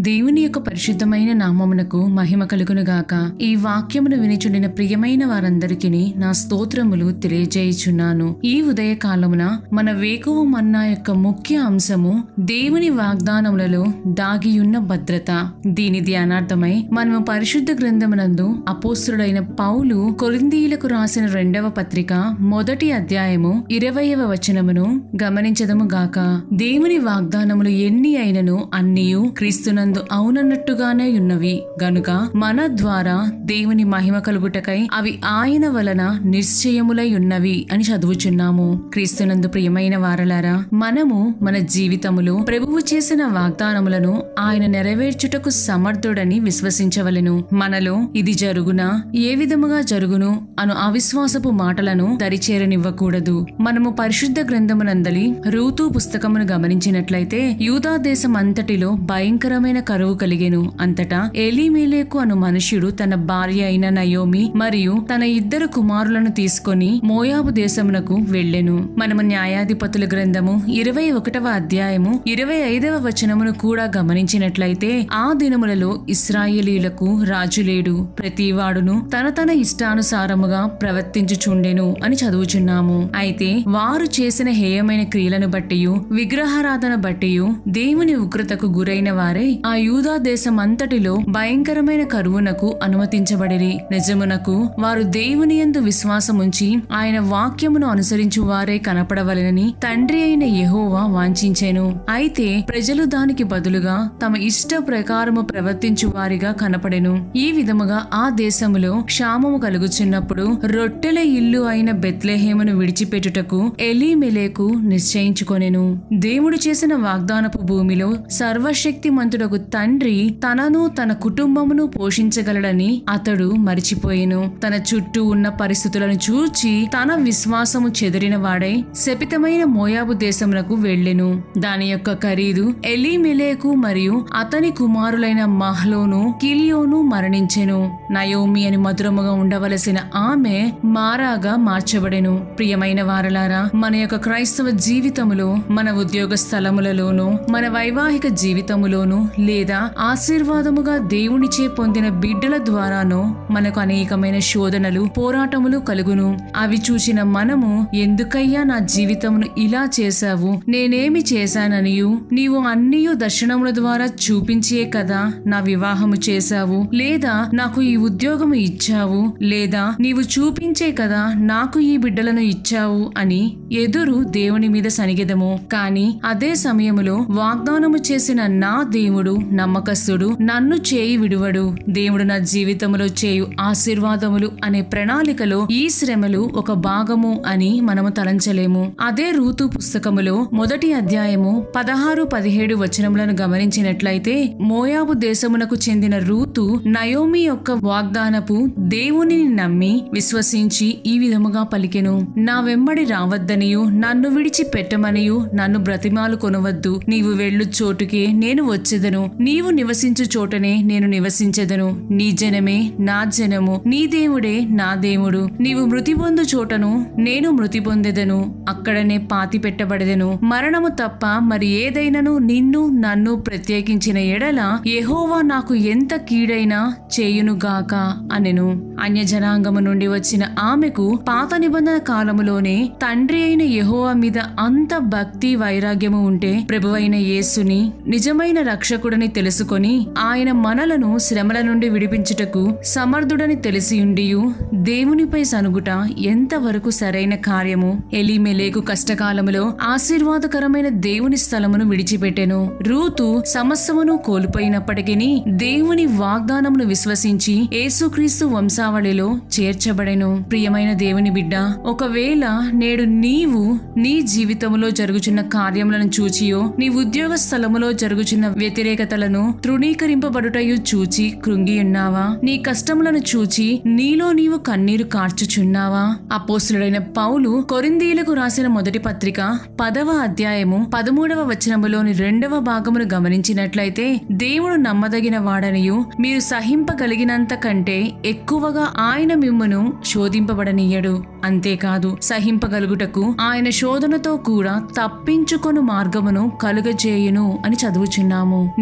దేవుని యొక్క పరిశుద్ధమైన నామమునకు మహిమ కలుగునుగాక ఈ వాక్యమును వినిచుండిన ప్రియమైన వారందరికీ నా స్తోత్రములు తెలియజేయుచున్నాను ఈ ఉదయ కాలమున మన వేకువ మన్నా యొక్క ముఖ్య అంశము దేవుని వాగ్దానములలో దాగియున్న భద్రత దీని ధ్యానార్థమై మనము పరిశుద్ధ గ్రంథమునందు అపోస్తుడైన పౌలు కొరిందీలకు రాసిన రెండవ పత్రిక మొదటి అధ్యాయము ఇరవయవ వచనమును గమనించదము గాక దేవుని వాగ్దానములు ఎన్ని అయినను అన్నియు క్రీస్తునందు అవునన్నట్టుగానే ఉన్నవి గనుక మన ద్వారా దేవుని మహిమ కలుగుటకై అవి ఆయన వలన నిశ్చయములై ఉన్నవి అని చదువుచున్నాము క్రీస్తునందు ప్రియమైన వారలారా మనము మన జీవితములో ప్రభువు చేసిన వాగ్దానములను ఆయన నెరవేర్చుటకు సమర్థుడని విశ్వసించవలెను మనలో ఇది జరుగునా ఏ విధముగా జరుగును అను అవిశ్వాసపు మాటలను దరిచేరనివ్వకూడదు మనము పరిశుద్ధ గ్రంథమునందలి రూతు పుస్తకమును గమనించినట్లయితే యూదా దేశం అంతటిలో భయంకరమైన కరువు కలిగెను అంతటా ఎలీమేలేకు అను మనుష్యుడు తన భార్య అయిన నయోమి మరియు తన ఇద్దరు కుమారులను తీసుకొని మోయాబు దేశమునకు వెళ్ళెను మనము న్యాయాధిపతుల గ్రంథము ఇరవై ఒకటవ అధ్యాయము ఇరవై ఐదవ వచనమును కూడా గమనించినట్లయితే ఆ దినములలో ఇస్రాయేలీలకు రాజు లేడు ప్రతివాడును తన తన ఇష్టానుసారముగా ప్రవర్తించుచుండెను అని చదువుచున్నాము అయితే వారు చేసిన హేయమైన క్రియలను బట్టియు విగ్రహారాధన బట్టియు దేవుని ఉగ్రతకు గురైన వారే ఆ యూదా దేశం అంతటిలో భయంకరమైన కరువునకు అనుమతించబడిరి నిజమునకు వారు దేవుని యందు విశ్వాసముంచి ఆయన వాక్యమును అనుసరించు వారే కనపడవలెనని తండ్రి అయిన యెహోవా వాంఛించెను అయితే ప్రజలు దానికి బదులుగా తమ ఇష్ట ప్రకారము ప్రవర్తించు వారిగా కనపడెను ఈ విధముగా ఆ దేశములో క్షామము కలుగుచున్నప్పుడు రొట్టెల ఇల్లు అయిన బెత్లెహేమును విడిచిపెట్టుటకు ఎలీమెలేకు నిశ్చయించుకొనెను దేవుడు చేసిన వాగ్దానపు భూమిలో సర్వశక్తిమంతుడకు తండ్రి తనను తన కుటుంబమును పోషించగలడని అతడు మరిచిపోయెను తన చుట్టూ ఉన్న పరిస్థితులను చూచి తన విశ్వాసము చెదిరిన వాడై శపితమైన మోయాబు దేశమునకు వెళ్ళెను దాని యొక్క ఖరీదు ఎలీమెలేకు మరియు అతని కుమారులైన మహ్లోను కిలియోను మరణించెను నయోమి అని మధురముగా ఉండవలసిన ఆమె మారాగా మార్చబడెను ప్రియమైన వారలారా మన యొక్క క్రైస్తవ జీవితములో మన ఉద్యోగ స్థలములలోనూ మన వైవాహిక జీవితములోనూ లేదా ఆశీర్వాదముగా దేవునిచే పొందిన బిడ్డల ద్వారానో మనకు అనేకమైన శోధనలు పోరాటములు కలుగును అవి చూసిన మనము ఎందుకయ్యా నా జీవితమును ఇలా చేశావు నేనేమి చేశాననియు నీవు అన్నియు దర్శనముల ద్వారా చూపించే కదా నా వివాహము చేశావు లేదా నాకు ఈ ఉద్యోగము ఇచ్చావు లేదా నీవు చూపించే కదా నాకు ఈ బిడ్డలను ఇచ్చావు అని ఎదురు దేవుని మీద సనిగెదము కాని అదే సమయములో వాగ్దానము చేసిన నా దేవుడు నమ్మకస్తుడు నన్ను చేయి విడువడు దేవుడు నా జీవితములో చేయు ఆశీర్వాదములు అనే ప్రణాళికలో ఈ శ్రమలు ఒక భాగము అని మనము తలంచలేము అదే రూతు పుస్తకములో మొదటి అధ్యాయము పదహారు పదిహేడు వచనములను గమనించినట్లయితే మోయాబు దేశమునకు చెందిన రూతు నయోమి యొక్క వాగ్దానపు దేవునిని నమ్మి విశ్వసించి ఈ విధముగా పలికెను నా వెంబడి రావద్దనియు నన్ను విడిచి పెట్టమనియు నన్ను బ్రతిమాలు కొనవద్దు నీవు వెళ్ళు చోటుకే నేను వచ్చేదను నీవు నివసించు చోటనే నేను నివసించెదను నీ జనమే నా జనము నీ దేవుడే నా దేవుడు నీవు మృతి పొందు చోటను నేను మృతి పొందెదను అక్కడనే పాతి పెట్టబడెదను మరణము తప్ప మరి ఏదైనను నిన్ను నన్ను ప్రత్యేకించిన ఎడల యెహోవా నాకు ఎంత కీడైనా చేయునుగాక అనెను అన్యజనాంగము నుండి వచ్చిన ఆమెకు పాత నిబంధన కాలములోనే తండ్రి అయిన యెహోవా మీద అంత భక్తి వైరాగ్యము ఉంటే ప్రభువైన యేసుని నిజమైన రక్షకుడని తెలుసుకొని ఆయన మనలను శ్రమల నుండి విడిపించుటకు సమర్థుడని తెలిసియుండియు దేవునిపై సనుగుట ఎంతవరకు సరైన కార్యము ఎలిమెలేకు కష్టకాలములో ఆశీర్వాదకరమైన దేవుని స్థలమును విడిచిపెట్టెను రూతు సమస్తమును కోల్పోయినప్పటికీ దేవుని వాగ్దానమును విశ్వసించి యేసుక్రీస్తు వంశావళిలో చేర్చబడెను ప్రియమైన దేవుని బిడ్డ ఒకవేళ నేడు నీవు నీ జీవితములో జరుగుచున్న కార్యములను చూచియో నీ ఉద్యోగ స్థలములో జరుగుచున్న వ్యతిరేకతలను తృణీకరింపబడుటయు చూచి కృంగి ఉన్నావా నీ కష్టములను చూచి నీలో నీవు కన్నీరు కార్చుచున్నావా అపోస్తుడైన పౌలు కొరిందీలకు రాసిన మొదటి పత్రిక పదవ అధ్యాయము పదమూడవ వచనములోని రెండవ భాగమును గమనించినట్లయితే దేవుడు నమ్మదగిన వాడనియు మీరు సహింపగలిగినంత కంటే ఎక్కువగా ఆయన మిమ్మును శోధింపబడనీయడు అంతేకాదు సహింపగలుగుటకు ఆయన శోధనతో కూడా తప్పించుకొను మార్గమును కలుగజేయును అని చదువుచున్నాము నీ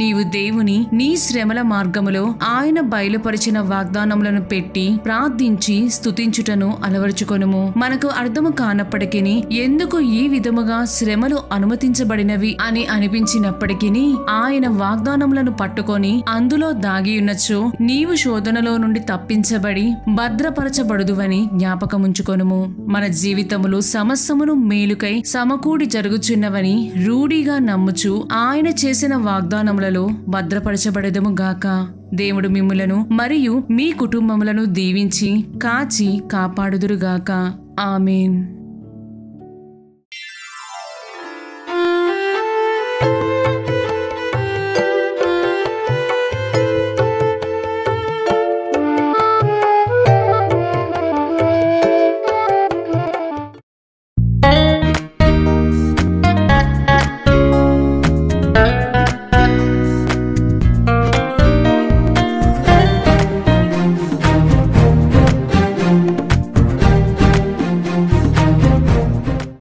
నీవు దేవుని నీ శ్రమల మార్గములో ఆయన బయలుపరిచిన వాగ్దానములను పెట్టి ప్రార్థించి స్తుతించుటను అలవరుచుకొనుము మనకు అర్థము కానప్పటికీ ఎందుకు ఈ విధముగా శ్రమలు అనుమతించబడినవి అని అనిపించినప్పటికీ ఆయన వాగ్దానములను పట్టుకొని అందులో దాగియున్నచో నీవు శోధనలో నుండి తప్పించబడి భద్రపరచబడుదువని జ్ఞాపకముంచుకొనుము మన జీవితములు సమస్తమును మేలుకై సమకూడి జరుగుచున్నవని రూఢిగా నమ్ముచు ఆయన చేసిన వాగ్దానములలో భద్రపరచబడదము గాక దేవుడు మిమ్ములను మరియు మీ కుటుంబములను దీవించి కాచి కాపాడుదురుగాక ఆమెన్